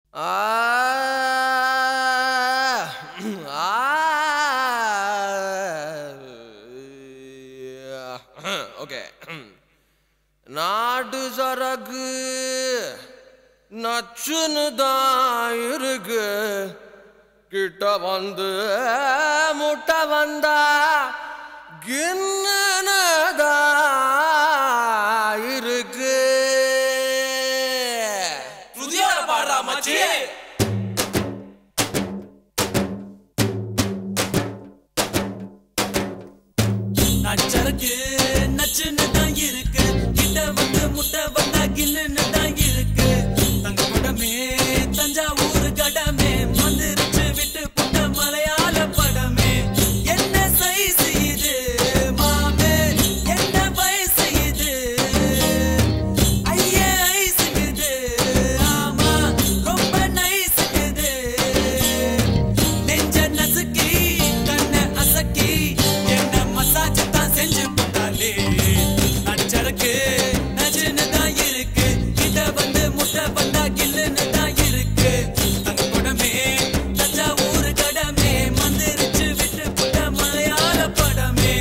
okay நாட்டு சரக்கு நச்சுன்னு தான் இருக்கு கிட்ட வந்து முட்டை வந்தா கிண்ணனதா இருக்கு புதியோட பாடுறா மச்சி நச்சருக்கு நச்சுன்னு தான் இருக்கு கிட்ட வந்து முட்டை வந்தா கில்லுன்னு தான் இருக்கு தங்க படமே தஞ்சாவூர் கடமே மந்திரிச்சு விட்டு புட்ட மலையாள படமே என்ன சைஸ் இது மாமே என்ன வயசு இது ஐயே ஐஸுக்குது ஆமா ரொம்ப நைஸுக்குது நெஞ்ச நசுக்கி கண்ண அசக்கி என்ன மசாஜ் தான் செஞ்சு போட்டாலே நச்சருக்கு நஜுன்னு தான் இருக்கு கிட்ட வந்து முட்டை வந்தா கில்லுன்னு தான் இருக்கு தங்க குடமே தஞ்சாவூர் கடமே மந்திரிச்சு விட்டு புட்ட மலையாள படமே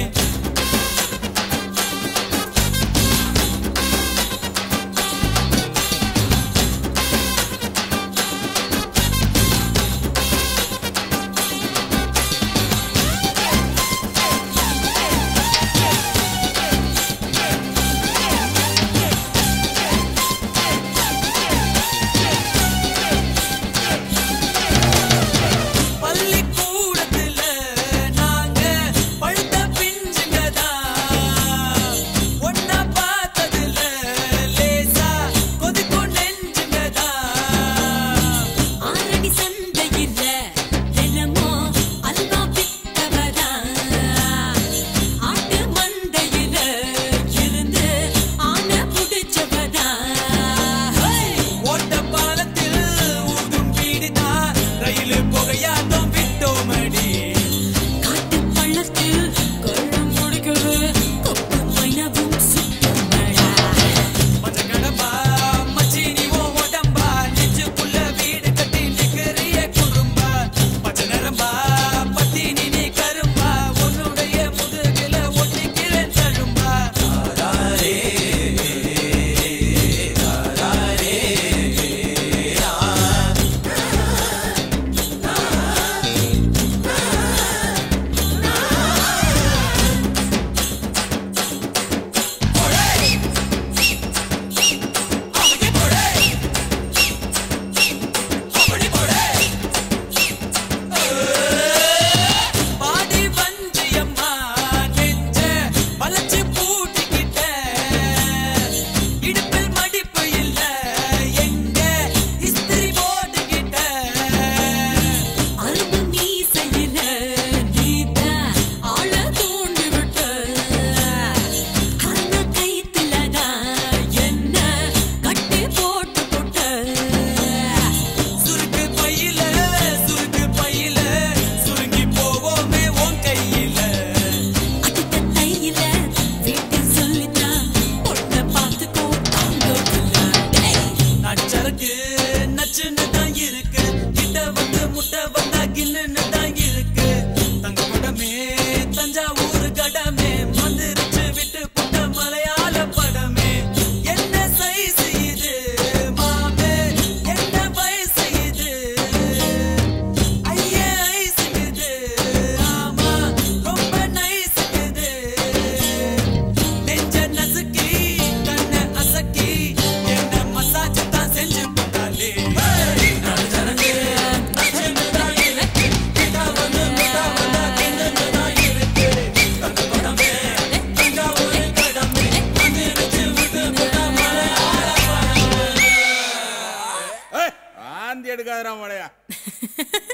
பள்ளிக்கூடத்துல நாங்க பழுத்த பிஞ்சுங்கதான் ஒன்னா பார்த்ததுல லேசா கொதிக்கும் நெஞ்சுங்கதான் ஆரடி சந்தையில தினமும் அல்வா வித்தவரா ஆட்டு மந்தையில இருந்து ஆன புடிச்சவரா ஓட்ட பாலத்தில் ஊதும் பீடிதா ரயில் புகையாட்டம் விட்டோமடி காட்டு பள்ளத்தில் கொள்ளும் முடிக்கிறது கொக்கு மைனவும் சுத்தமடா மஞ்ச கடம்பா மச்சி நீ ஓ உடம்பா நெஞ்சுக்குள்ள வீடு கட்டி நிக்கிறிய குறும்பா பச்சை நரம்பா பத்தினி நீ கரும்பா உன்னுடைய முதுகில ஒட்டிக்கிறேன் தழும்பா பாடி வஞ்சியம்மா நெஞ்ச வளைச்சு பூட்டிக்கிட்ட இடுப்பில் மடிப்பு இல்ல எங்க இஸ்திரி போட்டுக்கிட்ட அரும்பு மீசையில நீதான் ஆள தூண்டி விட்ட அந்த கைத்துலதான் என்ன கட்டி போட்டு போட்ட சுருக்கு பையில சுருக்கு பையில சுருங்கி போவோமே உன் கையில அடுத்த தையில வீட்டில் சொல்லித்தான் பொண்ணை பார்த்துக்கோ தாங்கோட்டுல நச்சருக்கு நச்சுன்னு தான் இருக்கு கிட்ட வந்து முட்டை வந்தா கில்லுன்னு தான் இருக்கு தங்க படமே தஞ்சாவூர் கடமே மந்திரிச்சு விட்டு புட்ட மலையாள படமே என்ன சைஸ் இது மாமே என்ன வயசு இது ஐயே ஐஸுக்குது ஆமா ரொம்ப நைஸுக்குது நெஞ்ச நசுக்கி கண்ண அசக்கி என்ன மசாஜ் தான் செஞ்சு போட்டாலே நச்சருக்கு நச்சுன்னு தான் இருக்கு கிட்ட வந்து முட்டை வந்தா கிண்டுன்னு தான் இருக்கு தங்க படமே தஞ்சாவூர் கடமே மந்திரிச்சு விட்டு புட்ட மலையாள ஆந்தி எடுக்காதரா மழையா